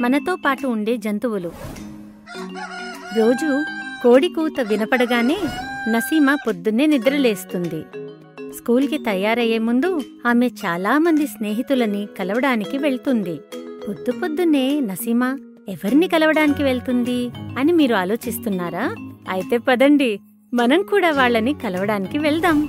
మనతో పాటు ఉండే జంతువులు రోజు కోడి కూత వినపడగానే నసీమా పొద్దున్నే నిద్రలేస్తుంది స్కూల్కి తయారయ్యే ముందు ఆమె చాలా మంది స్నేహితులని కలవడానికి వెళ్తుంది పొద్దు పొద్దున్నే నసీమా ఎవరిని కలవడానికి వెళ్తుంది అని మీరు ఆలోచిస్తున్నారా అయితే పదండి మనం కూడా వాళ్ళని కలవడానికి వెళ్దాం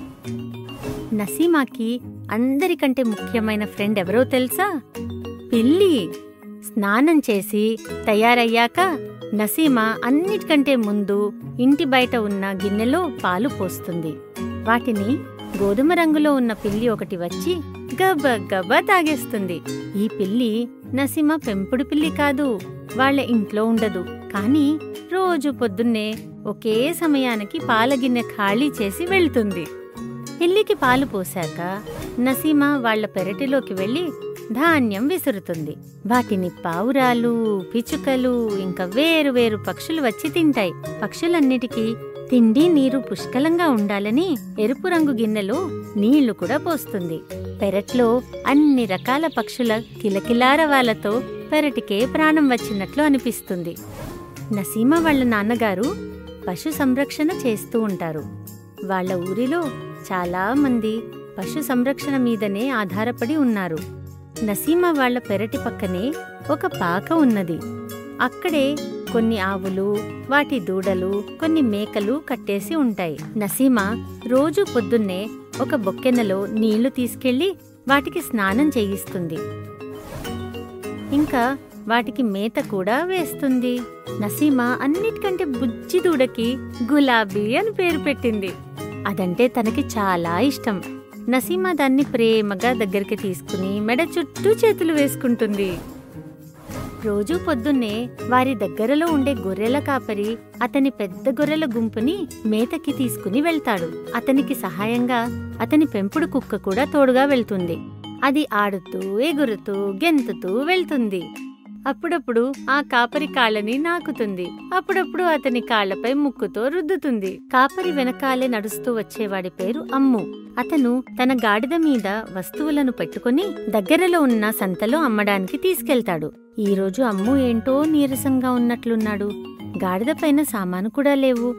నసీమాకి అందరికంటే ముఖ్యమైన ఫ్రెండ్ ఎవరో తెలుసా పిల్లి స్నానం చేసి తయారయ్యాక నసీమా అన్నిటికంటే ముందు ఇంటి బయట ఉన్న గిన్నెలో పాలు పోస్తుంది వాటిని గోధుమ రంగులో ఉన్న పిల్లి ఒకటి వచ్చి గబ్బ గబ్బ తాగేస్తుంది ఈ పిల్లి నసీమ పెంపుడు పిల్లి కాదు వాళ్ళ ఇంట్లో ఉండదు కానీ రోజు పొద్దున్నే ఒకే సమయానికి పాల గిన్నె ఖాళీ చేసి వెళ్తుంది పిల్లికి పాలు పోశాక నసీమ వాళ్ళ పెరటిలోకి వెళ్లి ధాన్యం విసురుతుంది వాటిని పావురాలు పిచుకలు ఇంకా వేరు వేరు పక్షులు వచ్చి తింటాయి పక్షులన్నిటికీ తిండి నీరు పుష్కలంగా ఉండాలని ఎరుపు రంగు గిన్నెలో నీళ్లు కూడా పోస్తుంది పెరట్లో అన్ని రకాల పక్షుల కిలకిలారవాలతో పెరటికే ప్రాణం వచ్చినట్లు అనిపిస్తుంది నసీమ వాళ్ళ నాన్నగారు పశు సంరక్షణ చేస్తూ ఉంటారు వాళ్ళ ఊరిలో చాలా మంది పశు సంరక్షణ మీదనే ఆధారపడి ఉన్నారు నసీమ వాళ్ళ పెరటి పక్కనే ఒక పాక ఉన్నది అక్కడే కొన్ని ఆవులు వాటి దూడలు కొన్ని మేకలు కట్టేసి ఉంటాయి నసీమ రోజు పొద్దున్నే ఒక బొక్కెనలో నీళ్లు తీసుకెళ్లి వాటికి స్నానం చేయిస్తుంది ఇంకా వాటికి మేత కూడా వేస్తుంది నసీమ అన్నిటికంటే బుజ్జి దూడకి గులాబీ అని పేరు పెట్టింది అదంటే తనకి చాలా ఇష్టం నసీమ దాన్ని ప్రేమగా దగ్గరికి తీసుకుని మెడ చుట్టూ చేతులు వేసుకుంటుంది రోజూ పొద్దున్నే వారి దగ్గరలో ఉండే గొర్రెల కాపరి అతని పెద్ద గొర్రెల గుంపుని మేతకి తీసుకుని వెళ్తాడు అతనికి సహాయంగా అతని పెంపుడు కుక్క కూడా తోడుగా వెళ్తుంది అది ఆడుతూ ఎగురుతూ గెంతుతూ వెళ్తుంది అప్పుడప్పుడు ఆ కాపరి కాళ్ళని నాకుతుంది అప్పుడప్పుడు అతని కాళ్లపై ముక్కుతో రుద్దుతుంది కాపరి వెనకాలే నడుస్తూ వచ్చేవాడి పేరు అమ్ము అతను తన గాడిద మీద వస్తువులను పెట్టుకుని దగ్గరలో ఉన్న సంతలో అమ్మడానికి తీసుకెళ్తాడు ఈ రోజు అమ్ము ఏంటో నీరసంగా ఉన్నట్లున్నాడు గాడిద పైన సామాను కూడా లేవు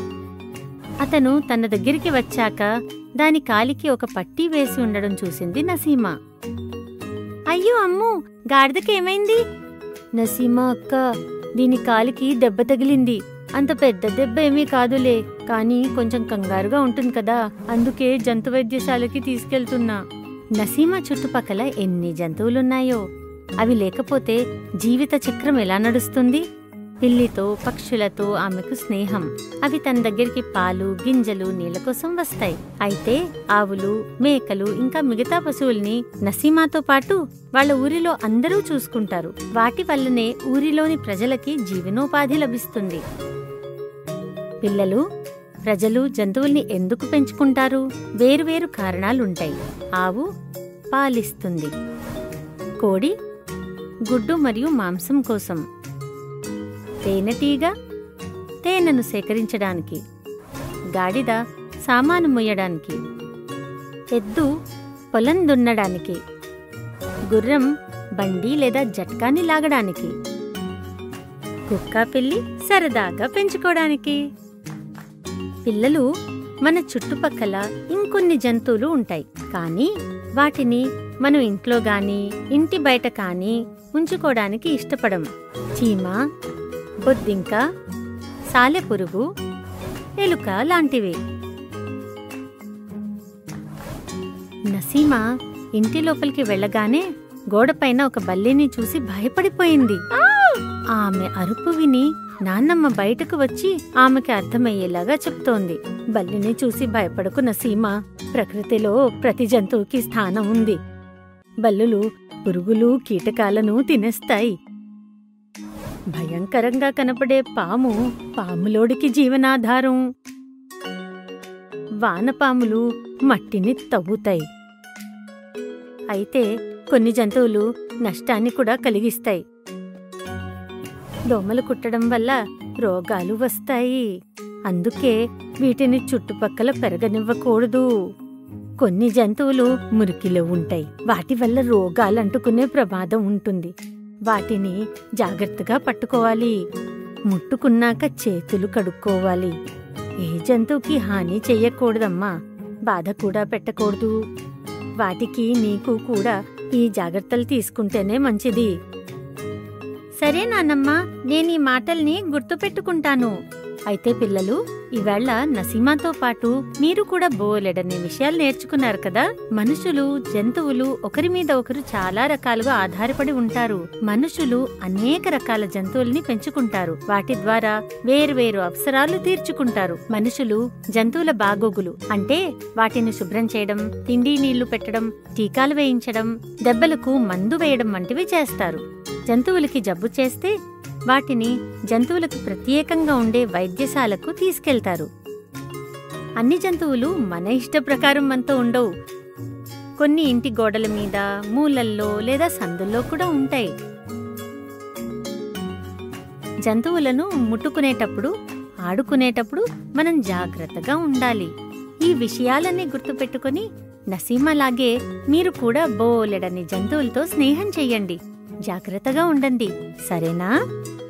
అతను తన దగ్గరికి వచ్చాక దాని కాలికి ఒక పట్టీ వేసి ఉండడం చూసింది నసీమా అయ్యో అమ్ము గాడిదకి ఏమైంది నసీమా అక్క దీని కాలికి దెబ్బ తగిలింది అంత పెద్ద దెబ్బ ఏమీ కాదులే కానీ కొంచెం కంగారుగా ఉంటుంది కదా అందుకే జంతు వైద్యశాలకి తీసుకెళ్తున్నా నసీమా చుట్టుపక్కల ఎన్ని జంతువులున్నాయో అవి లేకపోతే జీవిత చక్రం ఎలా నడుస్తుంది పిల్లితో పక్షులతో ఆమెకు స్నేహం అవి తన దగ్గరికి పాలు గింజలు నీళ్ల కోసం వస్తాయి అయితే ఆవులు మేకలు ఇంకా మిగతా పశువుల్ని నసీమాతో పాటు వాళ్ళ ఊరిలో అందరూ చూసుకుంటారు వాటి వల్లనే ఊరిలోని ప్రజలకి జీవనోపాధి లభిస్తుంది పిల్లలు ప్రజలు జంతువుల్ని ఎందుకు పెంచుకుంటారు వేరువేరు కారణాలుంటాయి ఆవు పాలిస్తుంది కోడి గుడ్డు మరియు మాంసం కోసం తేనెటీగ తేనెను సేకరించడానికి గాడిద సామాను మొయ్యడానికి ఎద్దు పొలం దున్నడానికి గుర్రం బండి లేదా జట్కాని లాగడానికి కుక్క పిల్లి సరదాగా పెంచుకోవడానికి పిల్లలు మన చుట్టుపక్కల ఇంకొన్ని జంతువులు ఉంటాయి కానీ వాటిని మనం ఇంట్లో గాని ఇంటి బయట కానీ ఉంచుకోవడానికి ఇష్టపడం చీమ బొద్దింక సాలెపురుగు ఎలుక లాంటివి నసీమ ఇంటి లోపలికి వెళ్ళగానే గోడపైన ఒక బల్లిని చూసి భయపడిపోయింది ఆమె అరుపు విని నాన్నమ్మ బయటకు వచ్చి ఆమెకి అర్థమయ్యేలాగా చెప్తోంది బల్లిని చూసి భయపడకు నసీమ ప్రకృతిలో ప్రతి జంతువుకి స్థానం ఉంది బల్లులు పురుగులు కీటకాలను తినేస్తాయి భయంకరంగా కనపడే పాము పాములోడికి జీవనాధారం వానపాములు మట్టిని తవ్వుతాయి అయితే కొన్ని జంతువులు నష్టాన్ని కూడా కలిగిస్తాయి దోమలు కుట్టడం వల్ల రోగాలు వస్తాయి అందుకే వీటిని చుట్టుపక్కల పెరగనివ్వకూడదు కొన్ని జంతువులు మురికిలో ఉంటాయి వాటి వల్ల రోగాలు అంటుకునే ప్రమాదం ఉంటుంది వాటిని జాగ్రత్తగా పట్టుకోవాలి ముట్టుకున్నాక చేతులు కడుక్కోవాలి ఏ జంతువుకి హాని చెయ్యకూడదమ్మా బాధ కూడా పెట్టకూడదు వాటికి నీకు కూడా ఈ జాగ్రత్తలు తీసుకుంటేనే మంచిది సరే నాన్నమ్మా నేను ఈ మాటల్ని గుర్తుపెట్టుకుంటాను అయితే పిల్లలు ఈవేళ నసీమాతో పాటు మీరు కూడా బోలెడన్ని విషయాలు నేర్చుకున్నారు కదా మనుషులు జంతువులు ఒకరి మీద ఒకరు చాలా రకాలుగా ఆధారపడి ఉంటారు మనుషులు అనేక రకాల జంతువుల్ని పెంచుకుంటారు వాటి ద్వారా వేరువేరు అవసరాలు తీర్చుకుంటారు మనుషులు జంతువుల బాగోగులు అంటే వాటిని శుభ్రం చేయడం తిండి నీళ్లు పెట్టడం టీకాలు వేయించడం దెబ్బలకు మందు వేయడం వంటివి చేస్తారు జంతువులకి జబ్బు చేస్తే వాటిని జంతువులకు ప్రత్యేకంగా ఉండే వైద్యశాలకు తీసుకెళ్తారు అన్ని జంతువులు మన ఇష్ట ప్రకారం మనతో ఉండవు కొన్ని ఇంటి గోడల మీద మూలల్లో లేదా సందుల్లో కూడా ఉంటాయి జంతువులను ముట్టుకునేటప్పుడు ఆడుకునేటప్పుడు మనం జాగ్రత్తగా ఉండాలి ఈ విషయాలన్నీ గుర్తుపెట్టుకుని నసీమలాగే మీరు కూడా బోలెడని జంతువులతో స్నేహం చెయ్యండి జాగ్రత్తగా ఉండండి సరేనా